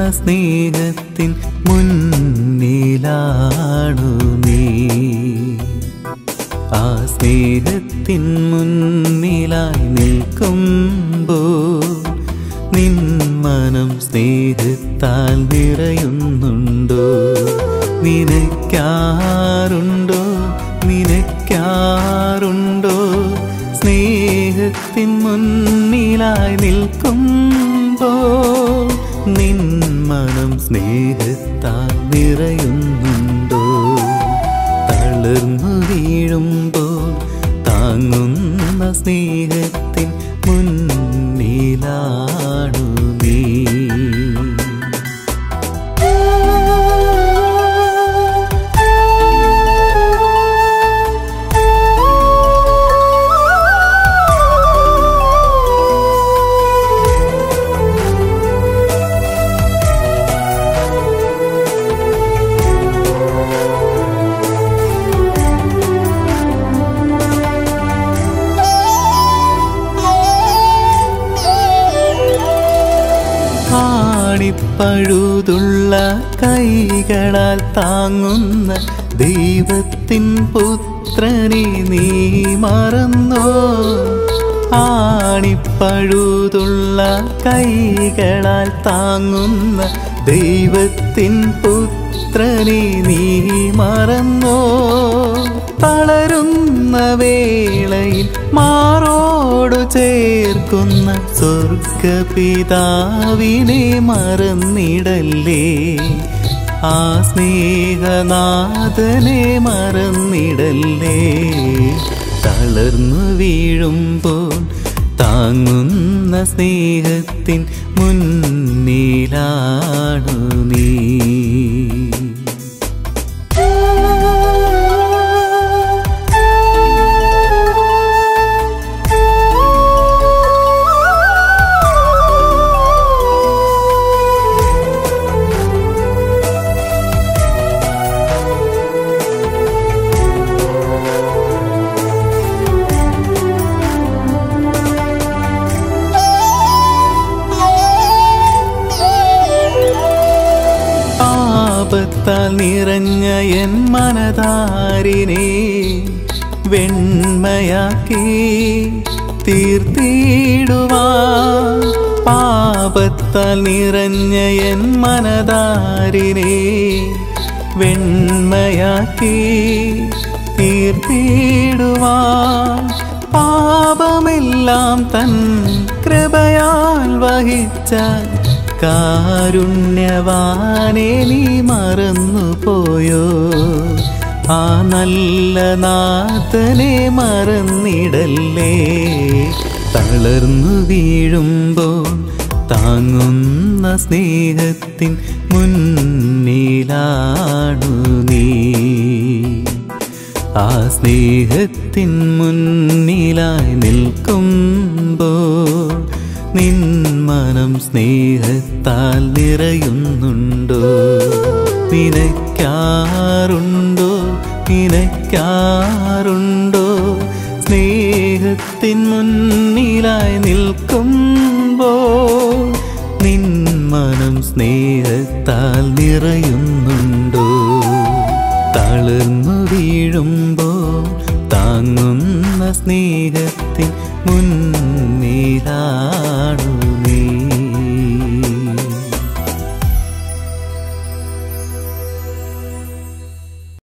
സ്നേഹത്തിൻ മുന്നിലാണു നീ ആ സ്നേഹത്തിൻ മുന്നിലായി നിൽക്കുമ്പോൾ നിൻ മനം സ്നേഹത്താൽ നിറയുന്നുണ്ടോ നിനക്കാറുണ്ടോ നിനക്കാറുണ്ടോ സ്നേഹത്തിൻ മുന്നിലായി നിൽക്കുമ്പോൾ നിൻ മനം സ്നേഹത്താൽ നിറയുന്നുണ്ടോ തളർന്നു വീഴുമ്പോൾ താങ്ങുന്ന സ്നേഹത്തിൻ മുന്നിലാണു നീ ആണിപ്പഴുതുള്ള കൈകളാൽ താങ്ങുന്ന ദൈവത്തിൻ പുത്രനെ നീ മറന്നോ ആണിപ്പഴുതുള്ള കൈകളാൽ താങ്ങുന്ന ദൈവത്തിൻ പുത്രനെ നീ മറന്നോ തളരുന്ന വേളയിൽ മാറോടു ചേർക്കുന്ന സ്വർഗപിതാവിനെ മറന്നിടല്ലേ ആ സ്നേഹനാഥനെ മറന്നിടല്ലേ തളർന്നു വീഴുമ്പോൾ താങ്ങുന്ന സ്നേഹത്തിൻ മുന്നിലാണു നീ പാപത്താൽ നിറഞ്ഞ എൻ മനതാരിനെ വെണ്മയാക്കി തീർത്തിടുവാ പാപത്താൽ നിറഞ്ഞ എൻ മനതാരിനെ വെണ്മയാക്കി തീർത്തിടുവാ പാപമെല്ലാം തൻ കൃപയാൽ വഹിച്ച കാരുണ്യവാനെ നീ മറന്നുപോയോ ആ നല്ല നാഥനെ മറന്നിടല്ലേ തളർന്നു വീഴുമ്പോൾ താങ്ങുന്ന സ്നേഹത്തിൻ മുന്നിലാണു നീ ആ സ്നേഹത്തിൻ മുന്നിലായി നിൽക്കുമ്പോൾ നിൻ മനം സ്നേഹത്താൽ നിറയുന്നുണ്ടോ നിനക്കാറുണ്ടോ നിനക്കാറുണ്ടോ സ്നേഹത്തിൻ മുന്നിലായി നിൽക്കുമ്പോൾ നിൻ മനം സ്നേഹത്താൽ നിറയുന്നുണ്ടോ തളർന്നു വീഴുമ്പോൾ താങ്ങുന്ന സ്നേഹത്തിൻ മുന്നിലാണു